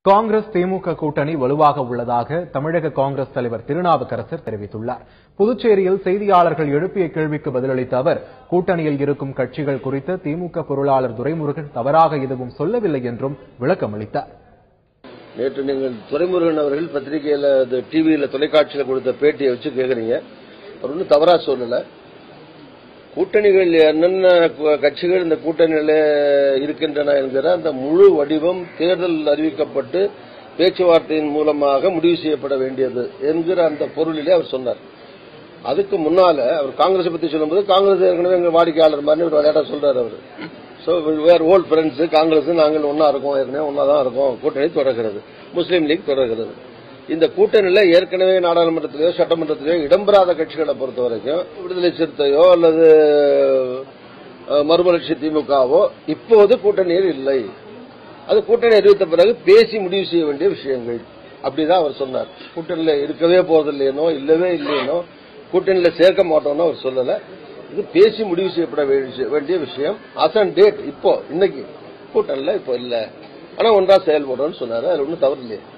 காங்கிரஸ் திமுக கூட்டணி வலுவாக உள்ளதாக தமிழக காங்கிரஸ் தலைவர் திருநாவுக்கரசர் தெரிவித்துள்ளார் புதுச்சேரியில் செய்தியாளர்கள் எழுப்பிய கேள்விக்கு பதிலளித்த அவர் கூட்டணியில் இருக்கும் கட்சிகள் குறித்து திமுக பொருளாளர் துரைமுருகன் தவறாக எதுவும் சொல்லவில்லை என்றும் விளக்கமளித்தார் நேற்று நீங்கள் துரைமுருகன் அவர்கள் பத்திரிகையில டிவியில தொலைக்காட்சியில கொடுத்த பேட்டியை வச்சு கேக்குறீங்க அவர் ஒன்றும் தவறா சொல்லல கூட்டணிகள் என்னென்ன கு- கட்சிகள் இந்த கூட்டணியில இருக்கின்றன என்கிற அந்த முழு வடிவம் தேர்தல் அறிவிக்கப்பட்டு பேச்சுவார்த்தையின் மூலமாக முடிவு செய்யப்பட வேண்டியது என்கிற அந்த பொருளிலே அவர் சொன்னார் அதுக்கு முன்னால அவர் காங்கிரஸ் பத்தி சொல்லும்போது காங்கிரஸ் ஏற்கனவே எங்க வாடிக்கையாளர் மாதிரி ஒரு விளையாட்டா சொல்றாரு அவர் so we're old friends Congress நாங்கள் ஒன்னா இருக்கோம் ஏற்கனவே ஒன்னா தான் இருக்கோம் கூட்டணி தொடர்கிறது முஸ்லீம் லீக் தொடர்கிறது இந்த கூட்டணியில ஏற்கனவே நாடாளுமன்றத்திலேயோ சட்டமன்றத்திலேயோ இடம்பெறாத கட்சிகளை பொறுத்த வரைக்கும் விடுதலை சிறுத்தையோ அல்லது அஹ், மறுமலர்ச்சி திமுகவோ இப்போது கூட்டணியில் இல்லை அது கூட்டணி அறிவித்த பிறகு பேசி முடிவு செய்ய வேண்டிய விஷயங்கள் அப்படிதான் அவர் சொன்னார் கூட்டணியில இருக்கவே போவதில்லையனோ இல்லவே இல்லையனோ கூட்டணியில சேர்க்க மாட்டோம்னு அவர் சொல்லல இது பேசி முடிவு செய்யப்பட வேண்டிய- வேண்டிய விஷயம் அசன் டேட் இப்போ இன்னைக்கு கூட்டணியில இப்போ இல்ல ஆனா ஒன்றா செயல்படுறோம்னு சொன்னாரு அதுல ஒன்றும் தவறு இல்லையே